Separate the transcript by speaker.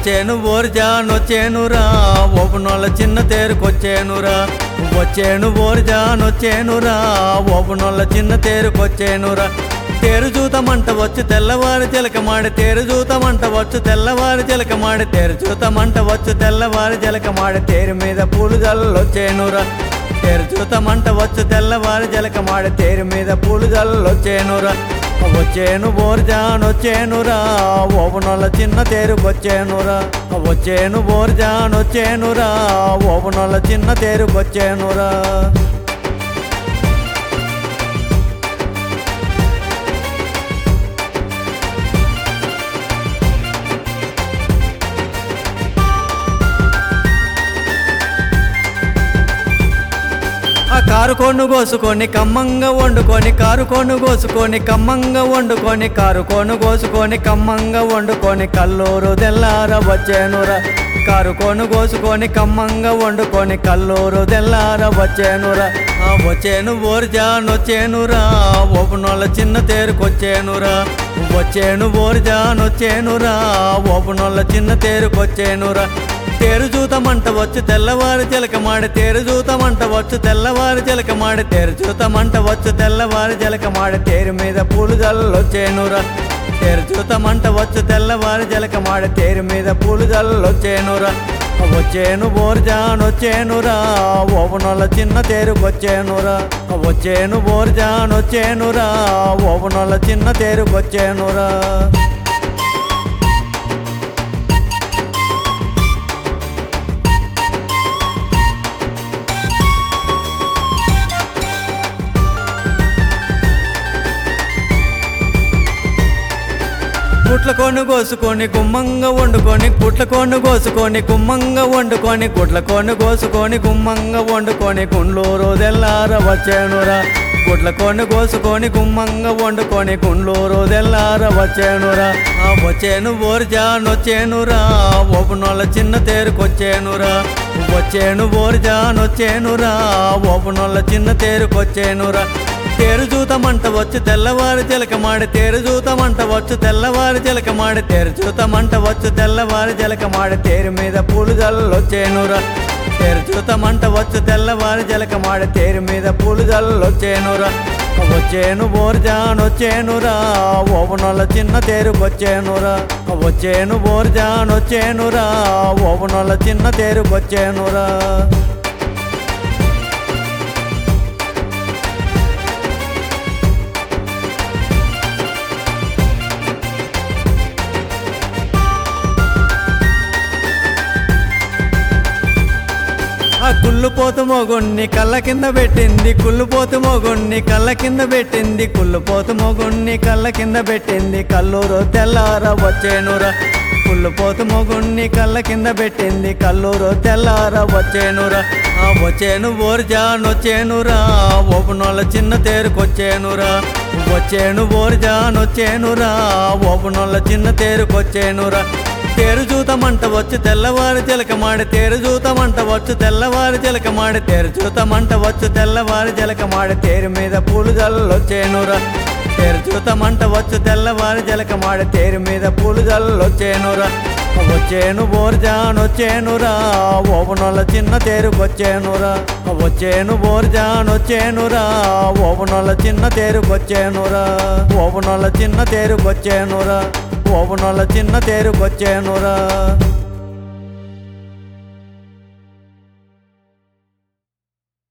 Speaker 1: వచ్చేను ఓర్జానొచ్చేనురా ఓపునోళ్ళ చిన్న తేరుకొచ్చేనురా వచ్చేను ఓర్జానొచ్చేనురా ఓపునోళ్ళ చిన్న తేరుకొచ్చేనురా తేరు చూతమంట వచ్చి తెల్లవారి చిలకమాడి తేరు చూతమంట వచ్చు తెల్లవారి చిలకమాడి తేరు చూతమంట వచ్చు తెల్లవారి చిలకమాడి తేరు మీద పూలు జల్లొచ్చేనురా తేరు చూతమంట వచ్చు తెల్లవారి చిలకమాడి తేరు మీద పూలు జల్లొచ్చేనురా వచ్చేను బోర్జానొచ్చేనురా ఓవనొల్ల చిన్న తేరుకొచ్చేనురా వచ్చేను బోర్జానొచ్చేనురా ఓవనొల్ల చిన్న తేరుకొచ్చేనురా ఆ కారు కొన్ను కోసుకొని కమ్మంగా వండుకొని కారు కొన్ను కోసుకొని కమ్మంగా వండుకొని కారు కొన్ను కోసుకొని కమ్మంగా వండుకొని కల్లూరు తెల్లార వచ్చేనురా కారు కొన్ను కోసుకొని కమ్మంగా వండుకొని కల్లూరు తెల్లార వచ్చేనురా ఆ వచ్చేను ఓర్జానొచ్చేనురా ఓపునోళ్ళ చిన్న తేరుకొచ్చేనురా వచ్చేను ఓర్జానొచ్చేనురా ఓపునోళ్ళ చిన్న తేరుకొచ్చేనురా తేరు చూతమంట వచ్చు తెల్లవారి చిలకమాడి తేరు చూతమంట వచ్చు తెల్లవారి చిలకమాడి తేరు చూతమంట వచ్చు తెల్లవారి చిలకమాడి తేరు మీద పూలు జల్లొచ్చేనురా తేరు చూతమంట వచ్చు తెల్లవారి చిలకమాడి తేరు మీద పూలు జల్లొచ్చేనురా వచ్చేను బోర్జానొచ్చేనురా ఓవనొల్ల చిన్న తేరుకొచ్చేనురా వచ్చేను బోర్జానొచ్చేనురా ఓవనొల్ల చిన్న తేరుకొచ్చేనురా గుట్ల కొన్ను కోసుకొని గుమ్మంగా వండుకొని గుట్ల కొన్ను కోసుకొని గుమ్మంగా వండుకొని గుట్ల కొన్ను కోసుకొని గుమ్మంగా వండుకొని గుండ్లూరు తెల్లార వచ్చేనురా గుట్ల కొన్ను కోసుకొని గుమ్మంగా వండుకొని గుండ్లూరు తెల్లార వచ్చేనురా ఆ వచ్చేను ఓర్జానొచ్చేనురా ఓపునోళ్ళ చిన్న తేరుకొచ్చేనురా వచ్చేను ఓర్జానొచ్చేనురా ఓపునోళ్ళ చిన్న తేరుకొచ్చేనురా తేరు చూతమంట వచ్చు తెల్లవారి చిలకమాడి తేరు చూతమంట వచ్చు తెల్లవారి చిలకమాడి తేరు చూతమంట వచ్చు తెల్లవారి చిలకమాడి తేరు మీద పూలు జల్లొచ్చేనురా తేరు చూతమంట వచ్చు తెల్లవారి చిలకమాడి తేరు మీద పూలు జల్లొచ్చేనురా వచ్చేను బోర్జానొచ్చేనురా ఓవనొల్ల చిన్న తేరుకొచ్చేనురా వచ్చేను బోర్జానొచ్చేనురా ఓవనొల్ల చిన్న తేరుకొచ్చేనురా ఆ కుళ్ళుపోతు మొగుణ్ణి కళ్ళ కింద పెట్టింది కుళ్ళుపోతు మొగుణ్ణి కళ్ళ కింద పెట్టింది కుళ్ళుపోతు మొగుణ్ణి కళ్ళ కింద పెట్టింది కల్లూరు తెల్లార వచ్చేనురా కుళ్ళుపోతు మొగుణ్ణి కళ్ళ కింద పెట్టింది కల్లూరు తెల్లార వచ్చేనురా ఆ వచ్చేను ఓర్జానొచ్చేనురా ఓపునోళ్ళ చిన్న తేరుకొచ్చేనురా వచ్చేను ఓర్జానొచ్చేనురా ఓపునోళ్ళ చిన్న తేరుకొచ్చేనురా తేరు చూతమంట వచ్చు తెల్లవారి చిలకమాడి తేరు చూతమంట వచ్చు తెల్లవారి చిలకమాడి తేరు చూతమంట వచ్చు తెల్లవారి చిలకమాడి తేరు మీద పూలు జల్లొచ్చేనురా తేరు చూతమంట వచ్చు తెల్లవారి చిలకమాడి తేరు మీద పూలు జల్లొచ్చేనురా వచ్చేను బోర్జానొచ్చేనురా ఓవనొల్ల చిన్న తేరుకొచ్చేనురా వచ్చేను బోర్జానొచ్చేనురా ఓవనొల్ల చిన్న తేరుకొచ్చేనురా ఓవనొల్ల చిన్న తేరుకొచ్చేనురా ఓవనొల్ల చిన్న తేరుకొచ్చేనురా